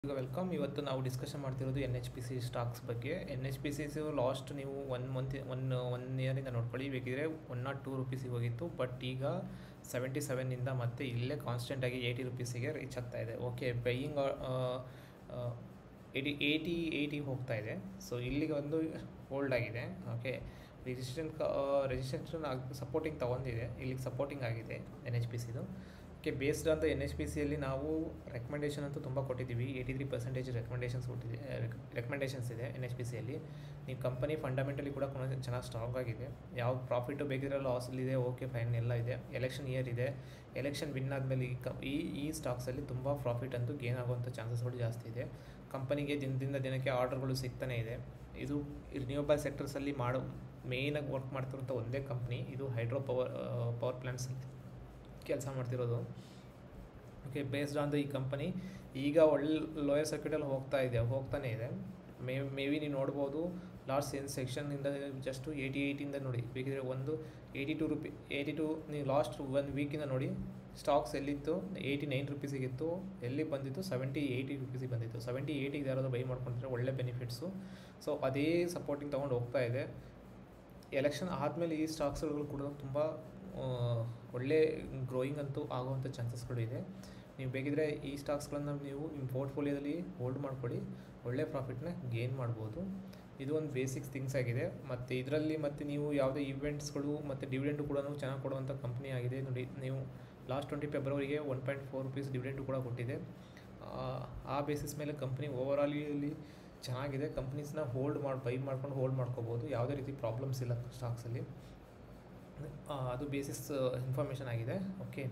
ಈಗ ವೆಲ್ಕಮ್ ಇವತ್ತು ನಾವು ಡಿಸ್ಕಷನ್ ಮಾಡ್ತಿರೋದು N H P C stocks ಬಗ್ಗೆ N H P C last ನೀವು ಒನ್ ಮಂತ್ ಒನ್ ಒನ್ ಇಯರಿಂದ ನೋಡ್ಕೊಳ್ಳಿ ಬೇಕಿದ್ರೆ ಒನ್ ನಾಟ್ ಟೂ ರುಪೀಸಿಗೆ ಹೋಗಿತ್ತು ಬಟ್ ಈಗ ಸೆವೆಂಟಿ ಸೆವೆನ್ನಿಂದ ಮತ್ತೆ ಇಲ್ಲೇ ಕಾನ್ಸ್ಟೆಂಟಾಗಿ ಏಯ್ಟಿ ರುಪೀಸಿಗೆ ರೀಚ್ ಆಗ್ತಾ ಇದೆ ಓಕೆ ಬೈಯಿಂಗ್ ಏಯ್ಟಿ ಏಯ್ಟಿ ಏಯ್ಟಿಗೆ ಹೋಗ್ತಾ ಇದೆ ಸೊ ಇಲ್ಲಿಗೆ ಒಂದು ಹೋಲ್ಡ್ ಆಗಿದೆ ಓಕೆ ರಿಜಿಸ್ಟ್ರೇಷನ್ ರಿಜಿಸ್ಟ್ರೇಷನ್ ಸಪೋರ್ಟಿಂಗ್ ತೊಗೊಂಡಿದೆ ಇಲ್ಲಿಗೆ ಸಪೋರ್ಟಿಂಗ್ ಆಗಿದೆ ಎನ್ ಎಚ್ ಪಿ ಸಿದು okay based on the N H P ಸಿಯಲ್ಲಿ ನಾವು ರೆಕಮೆಂಡೇಷನ್ ಅಂತೂ ತುಂಬ ಕೊಟ್ಟಿದ್ದೀವಿ ಏಯ್ಟಿ ತ್ರೀ ಪರ್ಸೆಂಟೇಜ್ ರೆಕಮೆಂಡೇಷನ್ಸ್ ಕೊಟ್ಟಿದೆ ರೆಕಮೆಂಡೇಷನ್ಸ್ ಇದೆ ಎನ್ ಎಚ್ ಪಿ ಸಿಯಲ್ಲಿ ನೀವು ಕಂಪನಿ ಫಂಡಮೆಂಟಲಿ ಕೂಡ ಚೆನ್ನಾಗಿ ಸ್ಟ್ರಾಂಗ್ ಆಗಿದೆ ಯಾವ ಪ್ರಾಫಿಟು ಬೇಕಿದ್ರೆ ಲಾಸಲ್ಲಿದೆ ಓಕೆ ಫೈನ್ ಎಲ್ಲ ಇದೆ ಎಲೆಕ್ಷನ್ ಇಯರ್ ಇದೆ ಎಲೆಕ್ಷನ್ ವಿನ್ ಆದಮೇಲೆ ಈ ಕ ಈ ಈ ಸ್ಟಾಕ್ಸಲ್ಲಿ ತುಂಬ ಪ್ರಾಫಿಟ್ ಅಂತೂ ಗೇನ್ ಆಗುವಂಥ ಚಾನ್ಸಸ್ಗಳು ಜಾಸ್ತಿ ಇದೆ ಕಂಪನಿಗೆ ದಿನದಿಂದ ದಿನಕ್ಕೆ ಆರ್ಡರ್ಗಳು ಸಿಗ್ತಾನೆ ಇದೆ ಇದು ರಿನ್ಯೂವಬಲ್ ಸೆಕ್ಟರ್ಸಲ್ಲಿ ಮಾಡೋ ಮೇಯ್ನಾಗಿ ವರ್ಕ್ ಮಾಡ್ತಿರೋಂಥ ಒಂದೇ ಕಂಪ್ನಿ ಇದು ಹೈಡ್ರೋ ಪವರ್ ಪವರ್ ಪ್ಲ್ಯಾಂಟ್ಸಲ್ಲಿ ಕೆಲಸ ಮಾಡ್ತಿರೋದು ಓಕೆ ಬೇಸ್ಡ್ ಆನ್ ದ ಈ ಕಂಪನಿ ಈಗ ಒಳ್ಳೆ ಲೋಯರ್ ಸರ್ಕ್ಯೂಟಲ್ಲಿ ಹೋಗ್ತಾ ಇದೆ ಹೋಗ್ತಾನೆ ಇದೆ ಮೇ ಮೇ ಬಿ ನೀವು ನೋಡ್ಬೋದು ಲಾಸ್ಟ್ ಸೆನ್ ಸೆಕ್ಷನ್ನಿಂದ ಜಸ್ಟು ಏಯ್ಟಿ ಏಯ್ಟಿಂದ ನೋಡಿ ಬೇಕಿದ್ರೆ ಒಂದು eighty two rupee eighty two ನೀವು ಲಾಸ್ಟ್ ಒನ್ ವೀಕಿಂದ ನೋಡಿ ಸ್ಟಾಕ್ಸ್ ಎಲ್ಲಿತ್ತು ಏಯ್ಟಿ ನೈನ್ ರುಪೀಸಿಗಿತ್ತು ಎಲ್ಲಿ ಬಂದಿತ್ತು ಸೆವೆಂಟಿ ಏಯ್ಟಿ ರುಪೀಸಿಗೆ ಬಂದಿತ್ತು ಸೆವೆಂಟಿ ಏಯ್ಟಿಗೆ ಯಾರಾದರೂ ಬೈ ಮಾಡ್ಕೊಂಡ್ರೆ ಒಳ್ಳೆ ಬೆನಿಫಿಟ್ಸು ಸೊ ಅದೇ ಸಪೋರ್ಟಿಂಗ್ ತೊಗೊಂಡು ಹೋಗ್ತಾ ಇದೆ ಎಲೆಕ್ಷನ್ ಆದಮೇಲೆ ಈ ಸ್ಟಾಕ್ಸ್ಗಳು ಕೂಡ ತುಂಬ ಒಳ್ಳೆ ಗ್ರೋಯಿಂಗ್ ಅಂತೂ ಆಗುವಂಥ ಚಾನ್ಸಸ್ಗಳು ಇದೆ ನೀವು ಬೇಕಿದ್ರೆ ಈ ಸ್ಟಾಕ್ಸ್ಗಳನ್ನು ನೀವು ನಿಮ್ಮ ಪೋರ್ಟ್ಫೋಲಿಯೋದಲ್ಲಿ ಹೋಲ್ಡ್ ಮಾಡ್ಕೊಳ್ಳಿ ಒಳ್ಳೆ ಪ್ರಾಫಿಟ್ನ ಗೇನ್ ಮಾಡ್ಬೋದು ಇದು ಒಂದು ಬೇಸಿಕ್ಸ್ ಥಿಂಗ್ಸ್ ಆಗಿದೆ ಮತ್ತು ಇದರಲ್ಲಿ ಮತ್ತು ನೀವು ಯಾವುದೇ ಈವೆಂಟ್ಸ್ಗಳು ಮತ್ತು ಡಿವಿಡೆಂಡು ಕೂಡ ಚೆನ್ನಾಗಿ ಕೊಡುವಂಥ ಕಂಪ್ನಿ ಆಗಿದೆ ನೋಡಿ ನೀವು ಲಾಸ್ಟ್ ಟ್ವೆಂಟಿ ಫೆಬ್ರವರಿಗೆ one point four rupees dividend ಕೂಡ ಕೊಟ್ಟಿದೆ ಆ ಬೇಸಿಸ್ ಮೇಲೆ ಕಂಪ್ನಿ ಓವರಾಲಿಯಲ್ಲಿ ಚೆನ್ನಾಗಿದೆ ಕಂಪ್ನೀಸ್ನ ಹೋಲ್ಡ್ ಮಾಡಿ ಬೈ ಮಾಡ್ಕೊಂಡು ಹೋಲ್ಡ್ ಮಾಡ್ಕೋಬೋದು ಯಾವುದೇ ರೀತಿ ಪ್ರಾಬ್ಲಮ್ಸ್ ಇಲ್ಲ ಸ್ಟಾಕ್ಸಲ್ಲಿ ಅದು ಬೇಸಿಸ್ ಇನ್ಫಾರ್ಮೇಷನ್ ಆಗಿದೆ ಓಕೆ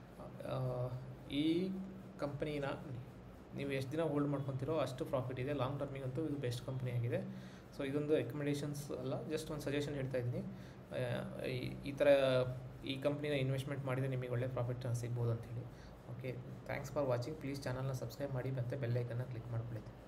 ಈ ಕಂಪ್ನಿನ ನೀವು ಎಷ್ಟು ದಿನ ಹೋಲ್ಡ್ ಮಾಡ್ಕೊತೀರೋ ಅಷ್ಟು ಪ್ರಾಫಿಟ್ ಇದೆ ಲಾಂಗ್ ಟರ್ಮಿಗಂತೂ ಇದು ಬೆಸ್ಟ್ ಕಂಪ್ನಿ ಆಗಿದೆ ಸೊ ಇದೊಂದು ರೆಕಮೆಂಡೇಷನ್ಸ್ ಅಲ್ಲ ಜಸ್ಟ್ ಒಂದು ಸಜೆಷನ್ ಹೇಳ್ತಾ ಇದ್ದೀನಿ ಈ ಥರ ಈ ಕಂಪ್ನಿನ ಇನ್ವೆಸ್ಟ್ಮೆಂಟ್ ಮಾಡಿದರೆ ನಿಮಗೆ ಒಳ್ಳೆ ಪ್ರಾಫಿಟ್ ಸಿಗ್ಬೋದು ಅಂಥೇಳಿ okay thanks for watching please ಚಾನಲ್ನ ಸಬ್ಸ್ಕ್ರೈಬ್ ಮಾಡಿ ಮತ್ತು ಬೆಲ್ಲೈಕನ್ನ ಕ್ಲಿಕ್ ಮಾಡ್ಕೊಳ್ಳಿ